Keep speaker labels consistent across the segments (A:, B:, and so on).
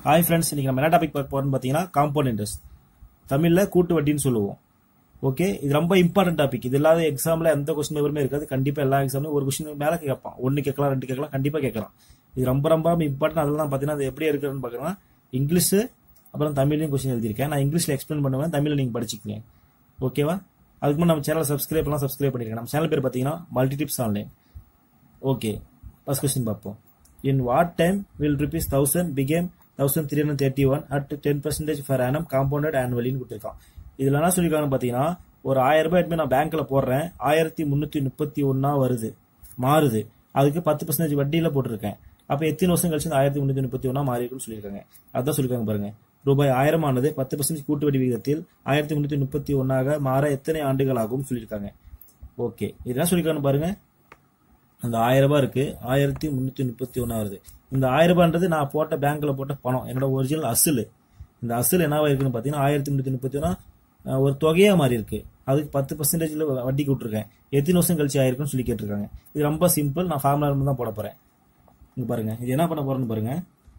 A: hi friends இன்னைக்கு நம்ம என்ன டாபிக் பார்க்க போறோம்னு பார்த்தீங்கன்னா காம்பவுண்ட் இன்ட்ரெஸ்ட் தமிழில் கூட்டு வட்டின்னு சொல்லுவோம் ஓகே இது ரொம்ப இம்பார்ட்டன்ட் டாபிக் இது இல்லாத எக்ஸாம்ல எந்த கொஸ்டின் பேப்பருமே இருக்காது கண்டிப்பா எல்லா எக்ஸாம்லையும் ஒரு கொஸ்டின் மேல கேட்பான் ஒன்னு கேட்கலாம் ரெண்டு கேட்கலாம் கண்டிப்பா கேட்கலாம் இது ரொம்ப ரொம்ப இம்பார்ட்டன்ட் அதெல்லாம் பார்த்தீங்கன்னா அது எப்படி இருக்குன்னு பார்க்கறோம்னா இங்கிலீஷ் அப்புறம் தமிழ்லையும் கொஸ்டின் எழுதியிருக்கேன் நான் இங்கிலீஷ்ல எக்ஸ்பிளைன் பண்ணுவேன் தமிழ்ல நீங்க படிச்சுக்கங்க ஓகேவா அதுக்கு முன்னாடி நம்ம சேனல் சப்ஸ்கிரைப் பண்ணலாம் சப்ஸ்கிரைப் பண்ணிருக்கேன் நம்ம சேனல் பேர் பார்த்தீங்கன்னா multi tips online okay first question பார்ப்போம் in what time will rupees thousand become thousand three hundred thirty one at ten percentage per annum compounded ஆனுவலின்னு கொடுத்துருக்கான் இதுல என்ன சொல்லியிருக்காங்கன்னு பார்த்தீங்கன்னா ஒரு ஆயிரம் ரூபாய் எடுத்து நான் பேங்க்ல போடுறேன் ஆயிரத்தி முந்நூற்றி முப்பத்தி ஒன்னா வருது மாறுது அதுக்கு பத்து பர்சன்டேஜ் வட்டியில போட்டிருக்கேன் அப்ப எத்தனை வருஷம் கழிச்சு இந்த ஆயிரத்தி முந்நூற்றி முப்பத்தி ஒன்னா மாறி இருக்குன்னு சொல்லியிருக்காங்க அதான் சொல்லியிருக்காங்க பாருங்க ரூபாய் ஆயிரம் ஆனது பத்து பர்சன்டேஜ் கூட்டு வட்டி விகிதத்தில் ஆயிரத்தி முந்நூற்றி முப்பத்தி ஒன்னாக மாற எத்தனை ஆண்டுகள் ஆகும் சொல்லியிருக்காங்க ஓகே இதெல்லாம் சொல்லியிருக்காங்க பாருங்க அந்த ஆயிரம் ரூபாய் இருக்கு ஆயிரத்தி முன்னூத்தி முப்பத்தி ஒன்னா வருது இந்த ஆயிரம் ரூபான்றது நான் போட்ட பேங்க்ல போட்ட பணம் என்னோட ஒரிஜினல் அசல் இந்த அசல் என்னவா இருக்குன்னு பாத்தீங்கன்னா ஆயிரத்தி முன்னூத்தி முப்பத்தி ஒன்னா அஹ், ஒரு தொகையா மாறி இருக்கு அதுக்கு பத்து பர்சன்டேஜ்ல வட்டிக்கு விட்டுருக்கேன் எத்தனை வருஷம் கழிச்சு ஆயிருக்குன்னு சொல்லி கேட்டிருக்காங்க இது ரொம்ப சிம்பிள் நான் ஃபார்முலா தான் போட போறேன் இங்க பாருங்க இது என்ன பண்ண போறேன்னு பாருங்க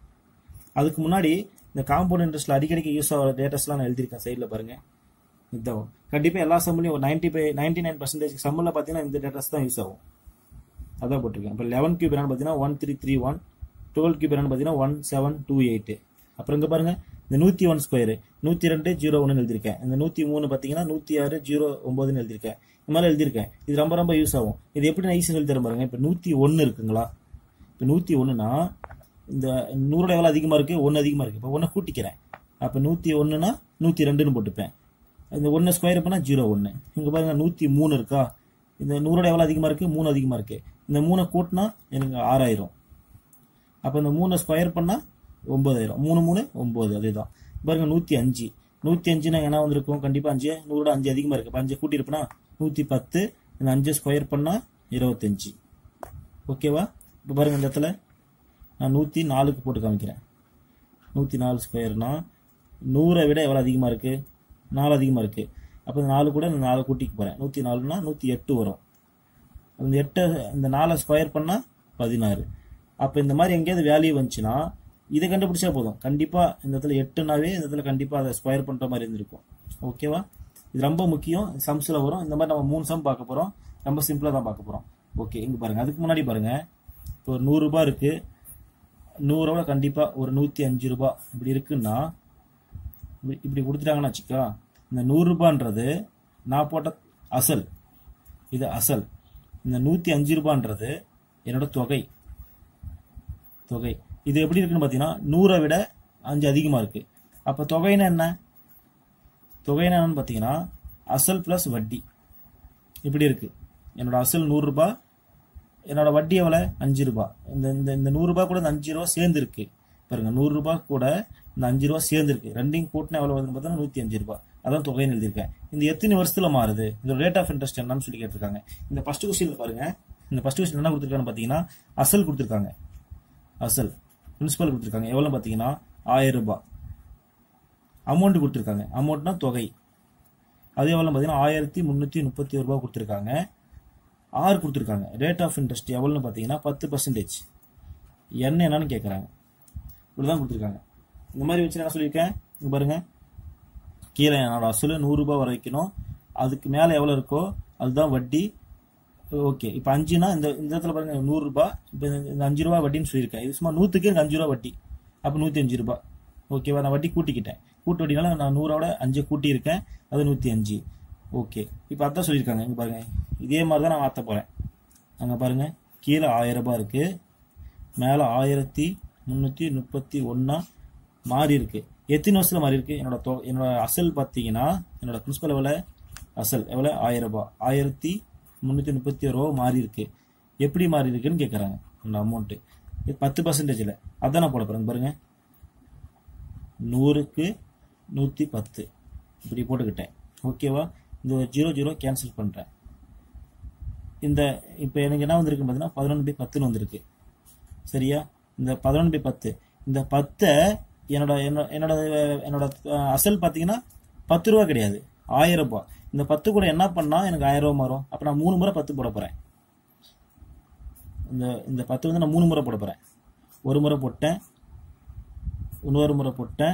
A: அதுக்கு முன்னாடி இந்த காம்பவுண்ட் இன்ட்ரெஸ்ட்ல அடிக்கடிக்கு யூஸ் ஆகிற டேட்டஸ்லாம் நான் எழுதியிருக்கேன் சைடில் பாருங்க இதான் கண்டிப்பா எல்லா சம்மிலையும் ஒரு ninety five ninety nine percentage சம்மில் பார்த்தீங்கன்னா இந்த டேட்டஸ் தான் யூஸ் ஆகும் அதான் போட்டிருக்கேன் இப்போ லெவன் கியூப் என்னன்னு பார்த்தீங்கன்னா one three three one twelve cube என்னன்னு பார்த்தீங்கன்னா ஒன் செவன் டூ எயிட் அப்புறம் இங்கே பாருங்க இந்த நூற்றி ஒன் ஸ்கொயர் நூற்றி ரெண்டு ஜீரோ ஒன்று எழுதியிருக்கேன் இந்த நூற்றி மூணு பார்த்தீங்கன்னா நூற்றி ஆறு ஜீரோ ஒம்போதுன்னு எழுதியிருக்கேன் இந்த மாதிரி எழுதியிருக்கேன் இது ரொம்ப ரொம்ப யூஸ் ஆகும் இது எப்படி நான் ஈஸி சொல்லி தரேன் பாருங்க இப்போ நூற்றி ஒன்று இருக்குங்களா இப்போ நூற்றி ஒன்றுனா இந்த நூறோட எவ்வளோ அதிகமாக இருக்குது ஒன்று அதிகமாக இருக்குது இப்போ ஒன்றை கூட்டிக்கிறேன் அப்போ நூற்றி ஒன்றுனா நூற்றி ரெண்டுன்னு போட்டுப்பேன் இந்த ஒன்று ஸ்கொயர் பண்ணால் ஜீரோ ஒன்று இங்கே பாருங்க நூற்றி மூணு இருக்கா இந்த நூறோட எவ்வளோ அதிகமாக இருக்குது மூணு அதிகமாக இருக்குது இந்த மூணை கூட்டினா எனக்கு ஆறாயிரம் அப்போ இந்த மூணை ஸ்கொயர் பண்ணால் ஒம்பதாயிரம் மூணு மூணு ஒம்பது அதுதான் பாருங்க நூற்றி அஞ்சு நூற்றி அஞ்சுனா என்ன வந்திருக்கும் கண்டிப்பாக அஞ்சு நூறோட அஞ்சு அதிகமாக இருக்குது அப்போ அஞ்சு கூட்டியிருப்பேனா நூற்றி பத்து இந்த அஞ்சு ஸ்கொயர் பண்ணால் இருபத்தஞ்சு ஓகேவா இப்போ பாருங்க இந்த இடத்துல நான் நூற்றி நாலுக்கு போட்டு காமிக்கிறேன் நூற்றி நாலு ஸ்கொயர்னா நூறை விட எவ்வளோ அதிகமாக இருக்குது நாலு அதிகமாக இருக்குது அப்போ இந்த நாலு கூட இந்த நாலு கூட்டிக்கு போகிறேன் நூற்றி நாலுனா நூற்றி எட்டு வரும் அந்த எட்டை இந்த நாலை ஸ்கொயர் பண்ணால் பதினாறு அப்போ இந்த மாதிரி எங்கேயாவது வேல்யூ வந்துச்சுன்னா இதை கண்டுபிடிச்சா போதும் கண்டிப்பாக இந்த இடத்துல எட்டுனாவே இந்த இடத்துல கண்டிப்பாக அதை ஸ்கொயர் பண்ணுற மாதிரி இருந்திருக்கும் ஓகேவா இது ரொம்ப முக்கியம் சம்ஸில் வரும் இந்த மாதிரி நம்ம மூணு சம் பார்க்க போகிறோம் ரொம்ப சிம்பிளாக தான் பார்க்க போகிறோம் ஓகே இங்கே பாருங்கள் அதுக்கு முன்னாடி பாருங்கள் இப்போ ஒரு நூறுரூபா இருக்குது நூறோட கண்டிப்பாக ஒரு நூற்றி அஞ்சு ரூபாய் இப்படி இருக்குன்னா இப்படி- இப்படி கொடுத்துட்டாங்கன்னு வச்சுக்கோ இந்த நூறுரூபான்றது நான் போட்ட அசல் இது அசல் இந்த நூற்றி அஞ்சு ரூபான்றது என்னோட தொகை தொகை இது எப்படி இருக்குன்னு பார்த்தீங்கன்னா நூறை விட அஞ்சு அதிகமாக இருக்கு அப்போ தொகைன்னா என்ன தொகைன்னா என்னன்னு பார்த்தீங்கன்னா அசல் ப்ளஸ் வட்டி இப்படி இருக்கு என்னோட அசல் நூறுரூபா என்னோட வட்டி எவ்வளோ அஞ்சு ரூபாய் இந்த இந்த இந்த நூறுரூபா கூட இந்த அஞ்சு ரூபா சேர்ந்து இருக்கு பாருங்க நூறுரூபா கூட இந்த அஞ்சு ரூபா சேர்ந்து இருக்கு ரெண்டையும் கூட்டினா எவ்வளோ வருதுன்னு பார்த்தா நூற்றி அஞ்சு ரூபாய் அதான் தொகைன்னு எழுதியிருக்கேன் இந்த எத்தனை வருஷத்துல மாறுது இந்த ரேட் ஆஃப் இன்ட்ரெஸ்ட் என்னன்னு சொல்லி கேட்டிருக்காங்க இந்த ஃபர்ஸ்ட் கொஸ்டின் பாருங்க இந்த ஃபர்ஸ்ட் கொஸ்டின் என்ன கொடுத்துருக்காங்கன்னு பார்த்தீங்கன்னா அசல் கொடுத்துருக்காங்க அசல் பிரின்சிபல் கொடுத்துருக்காங்க எவ்வளோ பார்த்தீங்கன்னா ஆயிரம் ரூபாய் அமௌண்ட் கொடுத்துருக்காங்க அமௌண்ட்னா தொகை அது எவ்வளோ பார்த்தீங்கன்னா ஆயிரத்தி முந்நூற்றி முப்பத்தி ஒரு ரூபாய் கொடுத்துருக்காங்க ஆறு கொடுத்துருக்காங்க ரேட் ஆஃப் இன்ட்ரெஸ்ட் எவ்வளோன்னு பார்த்தீங்கன்னா பத்து பர்சன்டேஜ் என்ன என்னன்னு கேட்குறாங்க இப்படிதான் கொடுத்துருக்காங்க இந்த மாதிரி வச்சு என்ன சொல்லியிருக்கேன் இங்க பாருங்க கீழே என்னோட அசல் நூறுரூபா வர வைக்கணும் அதுக்கு மேலே எவ்வளோ இருக்கோ அதுதான் வட்டி ஓகே இப்போ அஞ்சுனா இந்த இந்த இடத்துல பாருங்க நூறுரூபா இப்போ இந்த அஞ்சு ரூபா வட்டின்னு சொல்லியிருக்கேன் இது சும்மா நூற்றுக்கு எனக்கு அஞ்சு ரூபா வட்டி அப்போ நூற்றி அஞ்சு ரூபா ஓகேவா நான் வட்டி கூட்டிக்கிட்டேன் கூட்டு வட்டினால நான் நூறோட அஞ்சு கூட்டியிருக்கேன் அது நூற்றி அஞ்சு ஓகே இப்போ அதான் சொல்லியிருக்காங்க இங்கே பாருங்க இதே மாதிரி தான் நான் மாற்ற போகிறேன் அங்கே பாருங்க கீழே ஆயிரம் ரூபாய் இருக்கு மேலே ஆயிரத்தி முந்நூற்றி முப்பத்தி ஒன்றா மாறி இருக்கு எத்தனை வருஷத்துல மாறி இருக்கு என்னோட தொ என்னோட அசல் பார்த்தீங்கன்னா என்னோட பிரின்சிபல் எவ்வளோ அசல் எவ்வளோ ஆயிரம் ரூபாய் ஆயிரத்தி முந்நூற்றி முப்பத்தி ஒரு ரூபா மாறி இருக்கு எப்படி மாறி இருக்குன்னு கேட்குறாங்க அந்த அமௌண்ட்டு இது பத்து பர்சன்டேஜில் அதான் நான் போட போகிறேன் பாருங்க நூறுக்கு நூற்றி பத்து இப்படி போட்டுக்கிட்டேன் ஓகேவா இந்த ஒரு ஜீரோ ஜீரோ கேன்சல் பண்ணுறேன் இந்த இப்போ எனக்கு என்ன வந்திருக்குன்னு பார்த்தீங்கன்னா பதினொன்று பை பத்துன்னு வந்திருக்கு சரியா இந்த பதினொன்று பை பத்து இந்த பத்தை என்னோட என்னோட என்னோட என்னோட அஹ், அசல் பார்த்தீங்கன்னா பத்து ரூபா கிடையாது ஆயிரம் ரூபாய் இந்த பத்து கூட என்ன பண்ணா எனக்கு ஆயிரம் ரூபாய் மாறும் அப்போ நான் மூணு முறை பத்து போட போகிறேன் இந்த இந்த பத்து வந்து நான் மூணு முறை போட போகிறேன் ஒரு முறை போட்டேன் இன்னொரு முறை போட்டேன்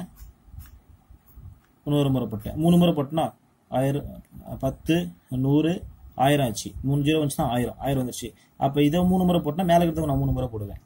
A: இன்னொரு முறை போட்டேன் மூணு முறை போட்டேன்னா ஆயிரம் பத்து நூறு ஆயிரம் ஆச்சு மூணு ஜீரோ வந்துச்சுன்னா ஆயிரம் ஆயிரம் வந்துருச்சு அப்போ இதை மூணு முறை போட்டேன்னா மேலே இருக்கிறதுக்கு நான் மூணு முறை போடுவேன்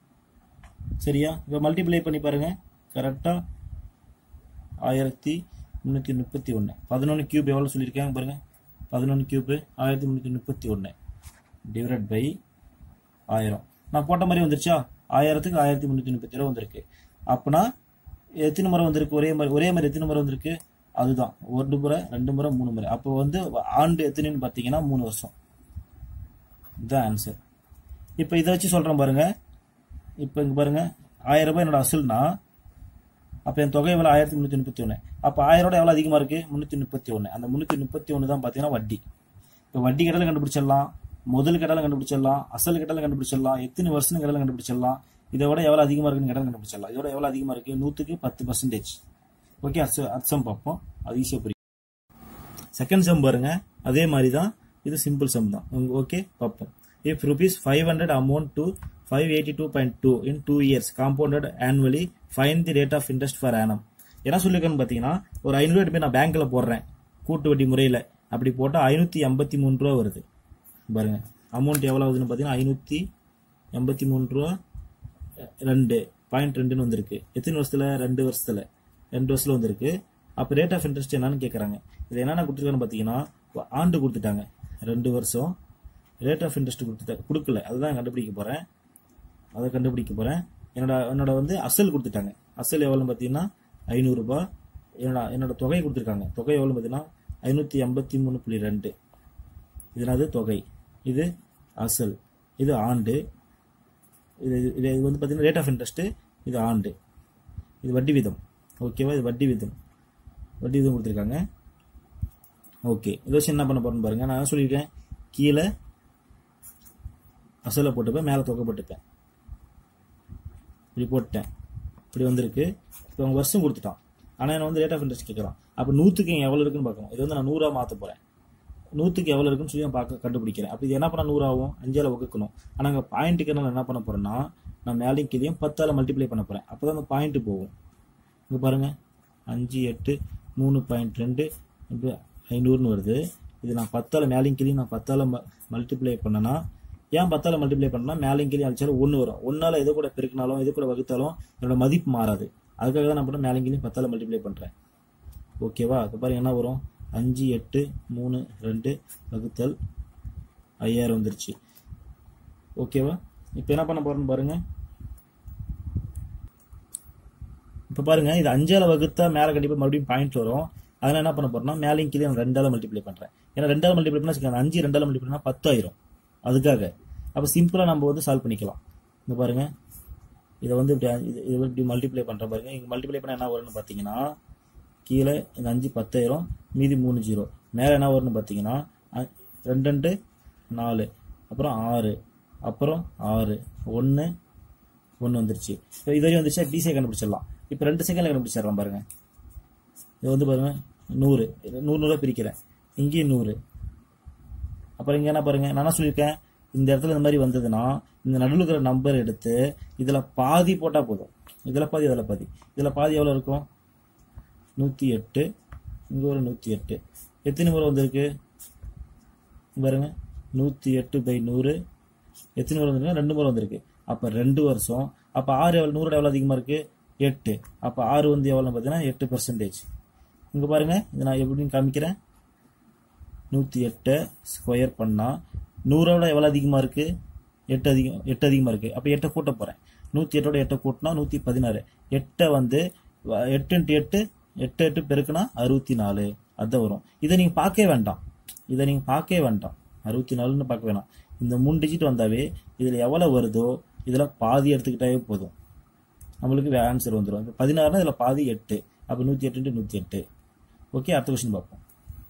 A: சரியா இப்போ மல்டிப்ளை பண்ணி பாருங்க கரெக்டாக ஆயிரத்தி முந்நூற்றி முப்பத்தி ஒன்று பதினொன்று கியூப் எவ்வளோ சொல்லியிருக்காங்க பாருங்க பதினொன்று கியூப்பு ஆயிரத்தி முந்நூற்றி முப்பத்தி ஒன்று டிவைட் பை ஆயிரம் நான் போட்ட மாதிரி வந்துருச்சா ஆயிரத்துக்கு ஆயிரத்தி முந்நூற்றி முப்பத்தி ரூபா வந்திருக்கு அப்போனா எத்தனை முறை வந்திருக்கு ஒரே மாதிரி ஒரே மாதிரி எத்தனை முறை வந்திருக்கு அதுதான் ஒரு முறை ரெண்டு முறை மூணு முறை அப்போ வந்து ஆண்டு எத்தனைன்னு பார்த்தீங்கன்னா மூணு வருஷம் இதுதான் ஆன்சர் இப்போ இதை வச்சு சொல்கிறேன் பாருங்க இப்போ இங்கே பாருங்க ஆயிரம் ரூபாய் என்னோட அசல்னா அப்போ என் தொகை எவ்வளோ ஆயிரத்தி முந்நூற்றி முப்பத்தி ஒன்று அப்போ ஆயிரோட எவ்வளோ அதிகமாக இருக்குது முந்நூற்றி முப்பத்தி ஒன்று அந்த முந்நூற்றி முப்பத்தி ஒன்று தான் பார்த்தீங்கன்னா வட்டி இப்போ வட்டி கட்டலை கண்டுபிடிச்சிடலாம் முதல் கட்டலை கண்டுபிடிச்சிடலாம் அசல் கட்டலை கண்டுபிடிச்சிடலாம் எத்தனை வருஷம் கட்டலை கண்டுபிடிச்சிடலாம் இதை விட எவ்வளோ அதிகமாக இருக்குன்னு கட்டலை கண்டுபிடிச்சிடலாம் இதோட எவ்வளோ அதிகமாக இருக்குது நூற்றுக்கு பத்து பர்சன்டேஜ் ஓகே அர்ச்ச அர்ச்சம் பார்ப்போம் அது ஈஸியாக புரியும் செகண்ட் சம் பாருங்க அதே மாதிரி தான் இது சிம்பிள் சம் தான் ஓகே பார்ப்போம் if rupees five hundred amount to five eighty two point two in two years compounded annually find the rate of interest for annum என்ன சொல்லியிருக்கேன்னு பார்த்தீங்கன்னா ஒரு ஐநூறு போய் நான் பேங்க்ல போடுறேன் கூட்டு வட்டி முறையில் அப்படி போட்டால் ஐநூற்றி எண்பத்தி மூணு ரூபா வருது பாருங்க அமௌண்ட் எவ்வளோ ஆகுதுன்னு பார்த்தீங்கன்னா ஐநூற்றி எண்பத்தி மூணு ரூபா ரெண்டு பாயிண்ட் ரெண்டுன்னு வந்திருக்கு எத்தனை வருஷத்துல ரெண்டு வருஷத்துல ரெண்டு வருஷத்துல வந்திருக்கு அப்போ ரேட் ஆஃப் இன்ட்ரெஸ்ட் என்னன்னு கேட்குறாங்க இது என்னென்ன கொடுத்துருக்கான்னு பார்த்தீங்கன்னா ஆண்டு கொடுத்துட்டாங்க ரெண்டு வருஷம் ரேட் ஆஃப் இன்ட்ரெஸ்ட் கொடுத்துட்ட கொடுக்கல அதுதான் கண்டுபிடிக்க போகிறேன் அதை கண்டுபிடிக்க போகிறேன் என்னோட என்னோட வந்து அசல் கொடுத்துட்டாங்க அசல் எவ்வளோன்னு பார்த்தீங்கன்னா ஐநூறுரூபா என்னோட என்னோட தொகை கொடுத்துருக்காங்க தொகை எவ்வளோன்னு பார்த்தீங்கன்னா ஐநூற்றி எண்பத்தி மூணு புள்ளி ரெண்டு இதனது தொகை இது அசல் இது ஆண்டு இது இது இது வந்து பார்த்தீங்கன்னா ரேட் ஆஃப் இன்ட்ரெஸ்ட்டு இது ஆண்டு இது வட்டி வீதம் ஓகேவா இது வட்டி வீதம் வட்டி வீதம் கொடுத்துருக்காங்க ஓகே இதை வச்சு என்ன பண்ண போறேன்னு பாருங்க நான் என்ன சொல்லியிருக்கேன் கீழே அசலை போட்டுப்பேன் மேலே தொகை போட்டுப்பேன் இப்படி போட்டேன் இப்படி வந்திருக்கு இப்போ அவங்க வருஷம் கொடுத்துட்டான் ஆனால் என்ன வந்து ரேட் ஆஃப் இன்ட்ரெஸ்ட் கேட்குறான் அப்போ நூற்றுக்கு எவ்வளோ இருக்குன்னு பார்க்கணும் இது வந்து நான் நூறாக மாற்ற போகிறேன் நூற்றுக்கு எவ்வளோ இருக்குன்னு சொல்லி நான் பார்க்க கண்டுபிடிக்கிறேன் அப்போ இது என்ன பண்ண நூறாகும் அஞ்சால் வகுக்கணும் ஆனால் அங்கே பாயிண்ட்டுக்கு நான் என்ன பண்ண போகிறேன்னா நான் மேலேயும் கீழேயும் பத்தால் மல்டிப்ளை பண்ண போகிறேன் அப்போ தான் அந்த பாயிண்ட்டு போகும் இங்கே பாருங்கள் அஞ்சு எட்டு மூணு பாயிண்ட் ரெண்டு இப்போ ஐநூறுன்னு வருது இது நான் பத்தால் மேலேயும் கீழேயும் நான் பத்தால் மல்டிப்ளை பண்ணனா ஏன் பத்தால் மல்டிப்ளை பண்ணா மேலேயும் கீழே அடிச்சாலும் ஒன்று வரும் ஒன்றால் எது கூட பெருக்கினாலும் எது கூட வகுத்தாலும் என்னோட மதிப்பு மாறாது அதுக்காக தான் நான் பண்ண மேலேயும் கீழேயும் பத்தால் மல்டிப்ளை பண்ணுறேன் ஓகேவா இப்போ பாருங்க என்ன வரும் அஞ்சு எட்டு மூணு ரெண்டு வகுத்தல் ஐயாயிரம் வந்துருச்சு ஓகேவா இப்போ என்ன பண்ண போறேன்னு பாருங்க இப்போ பாருங்க இது அஞ்சால வகுத்தா மேலே கண்டிப்பாக மறுபடியும் பாயிண்ட் வரும் அதனால என்ன பண்ண போறேன்னா மேலேயும் கீழே நான் ரெண்டால மல்டிப்ளை பண்றேன் ஏன்னா ரெண்டால மல்டிப்ளை பண்ணா வச்சுக்கோங்க, அஞ்சு ரெண்டால மல்டிப்ளை பண்ணா பத்தாயிரம் அதுக்காக அப்போ சிம்பிளா நம்ம வந்து சால்வ் பண்ணிக்கலாம் இங்க பாருங்க இதை வந்து இப்படி இது இது இப்படி மல்டிப்ளை பண்ற பாருங்க இங்க மல்டிப்ளை பண்ணா என்ன வரும்னு பார்த்தீங்கன்னா கீழே இந்த அஞ்சு பத்தாயிரம் மீதி மூணு ஜீரோ மேலே என்ன வரும்னு பார்த்தீங்கன்னா அ- ரெண்டு ரெண்டு நாலு அப்புறம் ஆறு அப்புறம் ஆறு ஒன்று ஒன்று வந்துருச்சு இப்போ இது வரையும் வந்துருச்சா டிசியை கண்டுபிடிச்சிடலாம் இப்போ ரெண்டு செகண்டில் கண்டுபிடிச்சிடலாம் பாருங்க இது வந்து பாருங்க நூறு இது நூறு நூறாக பிரிக்கிறேன் இங்கேயும் நூறு அப்புறம் இங்கே என்ன பாருங்க நான் என்ன சொல்லியிருக்கேன் இந்த இடத்துல இந்த மாதிரி வந்ததுன்னா இந்த நடுவில் இருக்கிற நம்பர் எடுத்து இதில் பாதி போட்டால் போதும் இதில் பாதி அதில் பாதி இதில் பாதி எவ்வளோ இருக்கும் நூற்றி எட்டு இங்கே ஒரு நூற்றி எட்டு எத்தனை முறை வந்திருக்கு இங்க பாருங்க நூற்றி எட்டு பை நூறு எத்தனை முறை வந்திருக்கு ரெண்டு முறை வந்திருக்கு அப்போ ரெண்டு வருஷம் அப்போ ஆறு எவ்வளோ நூறோட எவ்வளோ அதிகமாக இருக்குது எட்டு அப்போ ஆறு வந்து எவ்வளோன்னு பார்த்தீங்கன்னா எட்டு பர்சன்டேஜ் இங்கே பாருங்க இது நான் எப்படின்னு காமிக்கிறேன் நூற்றி எட்டை ஸ்கொயர் பண்ணால் நூறோட எவ்வளோ அதிகமாக இருக்குது எட்டு அதிகம் எட்டு அதிகமாக இருக்குது அப்போ எட்டை கூட்ட போகிறேன் நூற்றி எட்டோட எட்டை கூட்டினா நூற்றி பதினாறு எட்டை வந்து வ- எட்டு இன்ட்டு எட்டு எட்டு எட்டு பெருக்குனா அறுபத்தி நாலு அதுதான் வரும் இதை நீங்கள் பார்க்கவே வேண்டாம் இதை நீங்கள் பார்க்கவே வேண்டாம் அறுபத்தி நாலுன்னு பார்க்க வேணாம் இந்த மூணு டிஜிட் வந்தாவே இதில் எவ்வளோ வருதோ இதில் பாதி எடுத்துக்கிட்டாவே போதும் நம்மளுக்கு ஆன்சர் வந்துடும் இப்போ பதினாறுனா இதில் பாதி எட்டு அப்போ நூற்றி எட்டு நூற்றி எட்டு ஓகே அடுத்த கொஸ்டின் பார்ப்போம்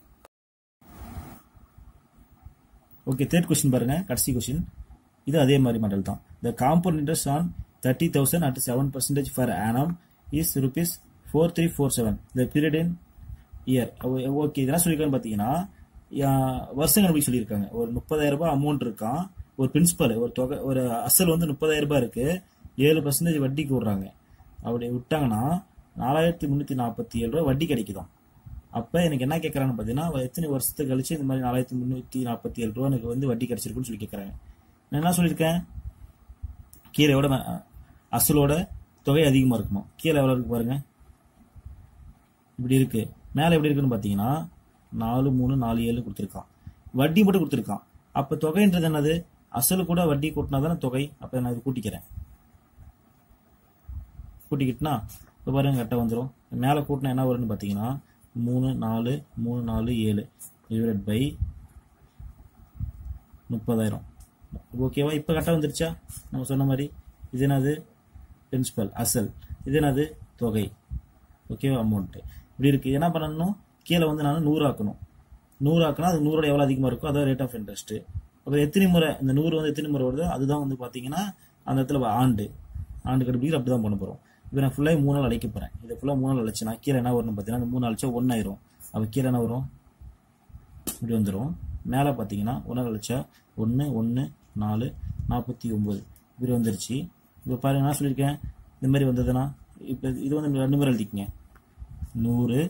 A: ஓகே தேர்ட் கொஸ்டின் பாருங்க கடைசி கொஸ்டின் இது அதே மாதிரி மாடல் தான் the compound interest on thirty thousand at seven percentage for annum is rupees four three four seven the period in year okay இதெல்லாம் சொல்லியிருக்கான்னு பார்த்தீங்கன்னா யா- வருஷம் கணக்கு சொல்லியிருக்காங்க ஒரு முப்பதாயிரம் ரூபாய் அமௌண்ட் இருக்கான் ஒரு பிரின்சிபல் ஒரு தொகை ஒரு அசல் வந்து முப்பதாயிரம் ரூபாய் இருக்கு ஏழு பர்சன்டேஜ் வட்டிக்கு விடுறாங்க அப்படி விட்டாங்கன்னா நாலாயிரத்தி முந்நூற்றி நாற்பத்தி ஏழு ரூபா வட்டி கிடைக்குதாம் அப்போ எனக்கு என்ன கேட்குறான்னு பார்த்தீங்கன்னா அவ எத்தனை வருஷத்துக்கு கழிச்சு இந்த மாதிரி நாலாயிரத்தி முந்நூற்றி நாற்பத்தி ஏழு ரூபா எனக்கு வந்து வட்டி கிடைச்சிருக்குன்னு சொல்லி கேட்குறாங்க நான் என்ன சொல்லியிருக்கேன் கீழே மே- அசலோட தொகை அதிகமாக இருக்கணும் கீழே எவ்வளோ இருக்கு பாருங்க இப்படி இருக்கு மேலே எப்படி இருக்குன்னு பார்த்தீங்கன்னா நாலு மூணு நாலு ஏழு கொடுத்துருக்கான் வட்டி மட்டும் கொடுத்துருக்கான் அப்போ தொகைன்றது என்னது அசலு கூட வட்டி கூட்டினா தானே தொகை அப்போ நான் இது கூட்டிக்கிறேன் கூட்டிக்கிட்டுனா இப்போ பாருங்க கரெக்டாக வந்துடும் மேலே கூட்டினா என்ன வரும்னு பார்த்தீங்கன்னா மூணு நாலு மூணு நாலு ஏழு டிவைட் பை முப்பதாயிரம் ஓகேவா இப்போ கரெக்டாக வந்துருச்சா நம்ம சொன்ன மாதிரி இது என்னது பிரின்சிபல் அசல் இது என்னது தொகை ஓகேவா அமௌண்ட்டு இப்படி இருக்குது என்ன பண்ணணும் கீழே வந்து நான் நூறு ஆக்கணும் நூறு ஆக்கினா அது நூறோட எவ்வளோ அதிகமாக இருக்கோ அதான் ரேட் ஆஃப் இன்ட்ரெஸ்ட்டு அப்போ எத்தனை முறை இந்த நூறு வந்து எத்தனை முறை வருதோ அதுதான் வந்து பார்த்தீங்கன்னா அந்த இடத்துல ஆண்டு ஆண்டு கண்டுபிடிக்கிற அப்படி தான் பண்ண போகிறோம் இப்போ நான் ஃபுல்லாக மூணு நாள் அழைக்க போகிறேன் இதை ஃபுல்லாக மூணு நாள் அழைச்சுனா கீழே என்ன வரும்னு பார்த்தீங்கன்னா அந்த மூணு நாள் அழைச்சா ஒன்றாயிரும் அப்போ கீழே என்ன வரும் இப்படி வந்துடும் மேலே பார்த்தீங்கன்னா ஒன்று கழிச்சா ஒன்று ஒன்று நாலு நாற்பத்தி ஒம்பது இப்படி வந்துருச்சு இப்போ பாருங்க நான் சொல்லியிருக்கேன் இந்த மாதிரி வந்ததுன்னா இப்போ இது வந்து ரெண்டு முறை எழுதிக்கங்க நூறு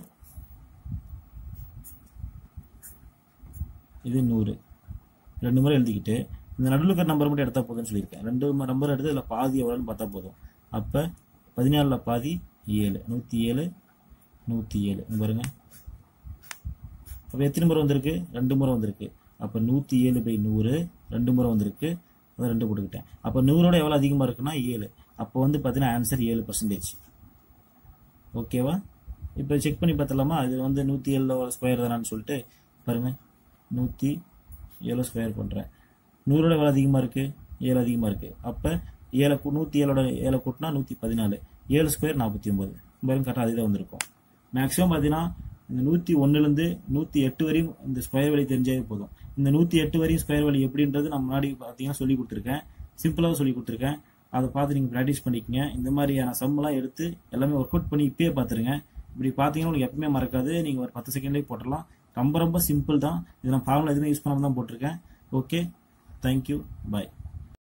A: இது நூறு ரெண்டு முறை எழுதிக்கிட்டு இந்த நடுவில் இருக்கிற நம்பர் மட்டும் எடுத்தா போதும்னு சொல்லியிருக்கேன் ரெண்டு நம்பர் எடுத்து இதில் பாதி எவ்வளோன்னு பார்த்தா போதும் அப்போ பதினாலில் பாதி ஏழு நூற்றி ஏழு நூற்றி ஏழு இங்க பாருங்க அப்போ எத்தனை முறை வந்திருக்கு ரெண்டு முறை வந்திருக்கு அப்போ நூற்றி ஏழு பை நூறு ரெண்டு முறை வந்திருக்கு அதை ரெண்டு போட்டுக்கிட்டேன் அப்போ நூறோட எவ்வளோ அதிகமாக இருக்குன்னா ஏழு அப்போ வந்து பார்த்தீங்கன்னா ஆன்சர் ஏழு பர்சன்டேஜ் ஓகேவா இப்போ செக் பண்ணி பார்த்தலாமா இது வந்து நூற்றி ஏழு ஸ்கொயர் தானான்னு சொல்லிட்டு பாருங்க நூற்றி ஏழு ஸ்கொயர் பண்ணுறேன் நூறோட எவ்வளோ அதிகமாக இருக்குது ஏழு அதிகமாக இருக்குது அப்போ ஏழை கூ- நூற்றி ஏழோட ஏழை கூட்டினா நூற்றி பதினாலு ஏழு ஸ்கொயர் நாற்பத்தி ஒம்பது பாருங்க கரெக்டாக அதுதான் வந்திருக்கும் மேக்ஸிமம் பார்த்தீங்கன்னா இந்த நூற்றி ஒன்றுலேருந்து நூற்றி எட்டு வரையும் இந்த ஸ்கொயர் வழி தெரிஞ்சாவே போதும் இந்த நூற்றி எட்டு வரையும் ஸ்கொயர் வழி எப்படின்றது நான் முன்னாடி பார்த்தீங்கன்னா சொல்லி கொடுத்துருக்கேன் சிம்பிளாக சொல்லி கொடுத்துருக்கேன் அதை பார்த்து நீங்கள் ப்ராக்டிஸ் பண்ணிக்கங்க இந்த மாதிரியான சம்மெல்லாம் எடுத்து எல்லாமே ஒர்க் அவுட் பண்ணி இப்பயே பார்த்துருங்க இப்படி பார்த்தீங்கன்னா உங்களுக்கு எப்பவுமே மறக்காது நீங்கள் ஒரு பத்து செகண்ட்லேயே போட்டுடலாம் ரொம்ப ரொம்ப சிம்பிள் தான் இது நான் ஃபார்முலா எதுவுமே யூஸ் பண்ணாம தான் போட்டிருக்கேன் ஓகே தேங்க்யூ பாய்